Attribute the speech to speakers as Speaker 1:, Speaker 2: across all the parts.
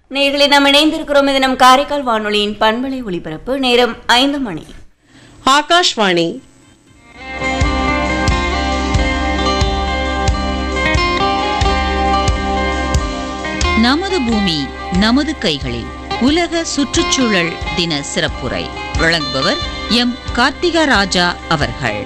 Speaker 1: நேர்களை நாம் இணைந்திருக்கிறோம் இது நம் காரைக்கால் வானொலியின் பண்பலை ஒளிபரப்பு நேரம் ஐந்து மணி
Speaker 2: ஆகாஷ்வாணி
Speaker 3: நமது பூமி நமது கைகளில் உலக சுற்றுச்சூழல் தின சிறப்புரை வழங்குபவர் எம் கார்த்திகா ராஜா அவர்கள்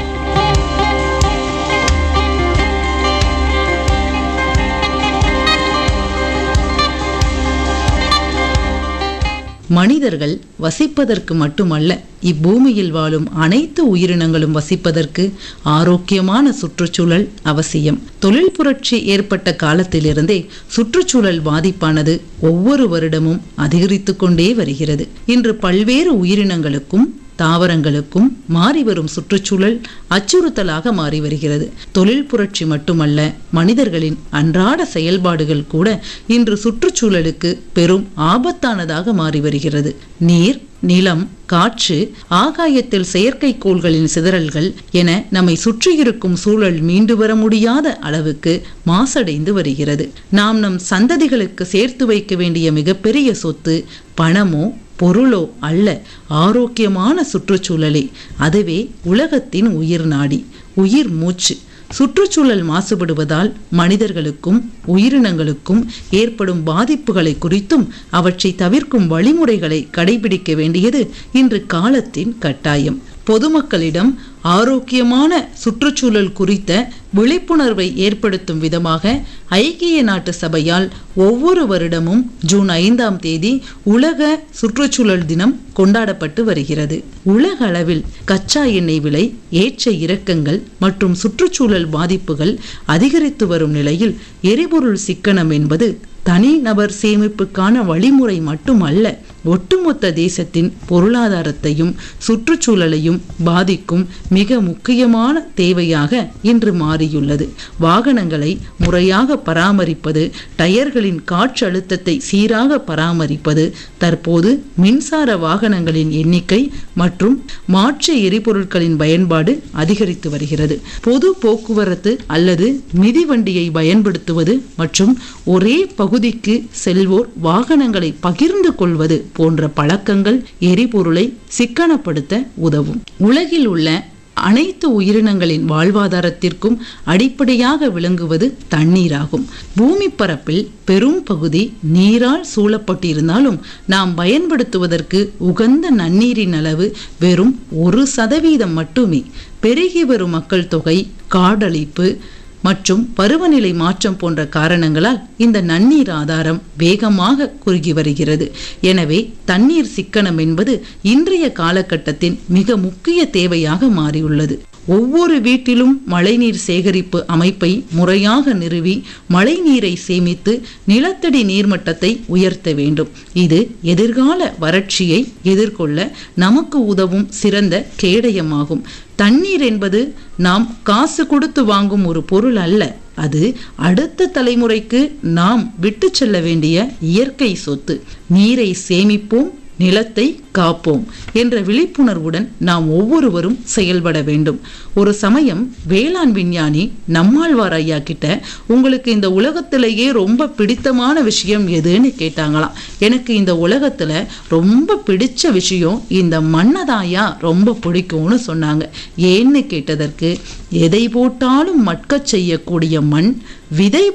Speaker 4: மனிதர்கள் வசிப்பதற்கு மட்டுமல்ல இப்பூமியில் வாழும் அனைத்து உயிரினங்களும் வசிப்பதற்கு ஆரோக்கியமான சுற்றுச்சூழல் அவசியம் தொழில் புரட்சி ஏற்பட்ட காலத்திலிருந்தே சுற்றுச்சூழல் பாதிப்பானது ஒவ்வொரு வருடமும் அதிகரித்து கொண்டே வருகிறது இன்று பல்வேறு உயிரினங்களுக்கும் தாவரங்களுக்கும் மாறிவரும் சுற்றுச்சூழல் அச்சுறுத்தலாக மாறி வருகிறது தொழில் புரட்சி மட்டுமல்ல மனிதர்களின் அன்றாட செயல்பாடுகள் கூட இன்று சுற்றுச்சூழலுக்கு பெரும் ஆபத்தானதாக மாறி வருகிறது நீர் நிலம் காற்று ஆகாயத்தில் செயற்கைக்கோள்களின் சிதறல்கள் என நம்மை சுற்றியிருக்கும் சூழல் மீண்டு வர முடியாத அளவுக்கு மாசடைந்து வருகிறது நாம் நம் சந்ததிகளுக்கு சேர்த்து வைக்க வேண்டிய மிகப்பெரிய சொத்து பணமோ பொருளோ அல்ல ஆரோக்கியமான சுற்றுச்சூழலே அதுவே உலகத்தின் உயிர் நாடி உயிர் மூச்சு சுற்றுச்சூழல் மாசுபடுவதால் மனிதர்களுக்கும் உயிரினங்களுக்கும் ஏற்படும் பாதிப்புகளை குறித்தும் அவற்றை தவிர்க்கும் வழிமுறைகளை கடைபிடிக்க வேண்டியது இன்று காலத்தின் கட்டாயம் பொதுமக்களிடம் ஆரோக்கியமான சுற்றுச்சூழல் குறித்த விழிப்புணர்வை ஏற்படுத்தும் விதமாக ஐக்கிய நாட்டு சபையால் ஒவ்வொரு வருடமும் ஜூன் ஐந்தாம் தேதி உலக சுற்றுச்சூழல் தினம் கொண்டாடப்பட்டு வருகிறது உலக அளவில் கச்சா எண்ணெய் விலை ஏற்ற இறக்கங்கள் மற்றும் சுற்றுச்சூழல் பாதிப்புகள் அதிகரித்து வரும் நிலையில் எரிபொருள் சிக்கனம் என்பது தனிநபர் சேமிப்புக்கான வழிமுறை மட்டுமல்ல ஒட்டுமொத்த தேசத்தின் பொருளாதாரத்தையும் சுற்றுச்சூழலையும் பாதிக்கும் மிக முக்கியமான தேவையாக இன்று மாறியுள்ளது வாகனங்களை முறையாக பராமரிப்பது டயர்களின் காற்றழுத்தத்தை சீராக பராமரிப்பது தற்போது மின்சார வாகனங்களின் எண்ணிக்கை மற்றும் மாற்று எரிபொருட்களின் பயன்பாடு அதிகரித்து வருகிறது பொது போக்குவரத்து அல்லது மிதிவண்டியை பயன்படுத்துவது மற்றும் ஒரே பகுதிக்கு செல்வோர் வாகனங்களை பகிர்ந்து கொள்வது போன்ற பழக்கங்கள் எரிபொருளை சிக்கனப்படுத்த உதவும் உலகில் உள்ள அனைத்து உயிரினங்களின் வாழ்வாதாரத்திற்கும் அடிப்படையாக விளங்குவது தண்ணீராகும் பூமி பரப்பில் பெரும் பகுதி நீரால் சூழப்பட்டிருந்தாலும் நாம் பயன்படுத்துவதற்கு உகந்த நன்னீரின் அளவு வெறும் ஒரு சதவீதம் மட்டுமே பெருகி வரும் மக்கள் தொகை காடழிப்பு மற்றும் பருவநிலை மாற்றம் போன்ற காரணங்களால் இந்த நன்னீர் ஆதாரம் வேகமாக குறுகி வருகிறது எனவே தண்ணீர் சிக்கனம் என்பது இன்றைய காலகட்டத்தின் மிக முக்கிய தேவையாக மாறியுள்ளது ஒவ்வொரு வீட்டிலும் மழைநீர் சேகரிப்பு அமைப்பை முறையாக நிறுவி மழைநீரை சேமித்து நிலத்தடி நீர்மட்டத்தை உயர்த்த வேண்டும் இது எதிர்கால வறட்சியை எதிர்கொள்ள நமக்கு உதவும் சிறந்த கேடயமாகும் தண்ணீர் என்பது நாம் காசு கொடுத்து வாங்கும் ஒரு பொருள் அல்ல அது அடுத்த தலைமுறைக்கு நாம் விட்டு செல்ல வேண்டிய இயற்கை சொத்து நீரை சேமிப்போம் நிலத்தை காப்போம் என்ற விழிப்புணர்வுடன் நாம் ஒவ்வொருவரும் செயல்பட வேண்டும் ஒரு சமயம் வேளாண் விஞ்ஞானி நம்மாழ்வார் ஐயா கிட்ட உங்களுக்கு இந்த உலகத்திலேயே ரொம்ப பிடித்தமான விஷயம் எதுன்னு கேட்டாங்களாம் எனக்கு இந்த உலகத்துல ரொம்ப பிடிச்ச விஷயம் இந்த மண்ணதாயா ரொம்ப பிடிக்கும்னு சொன்னாங்க ஏன்னு கேட்டதற்கு எதை போட்டாலும் மட்கச் செய்யக்கூடிய மண் விதை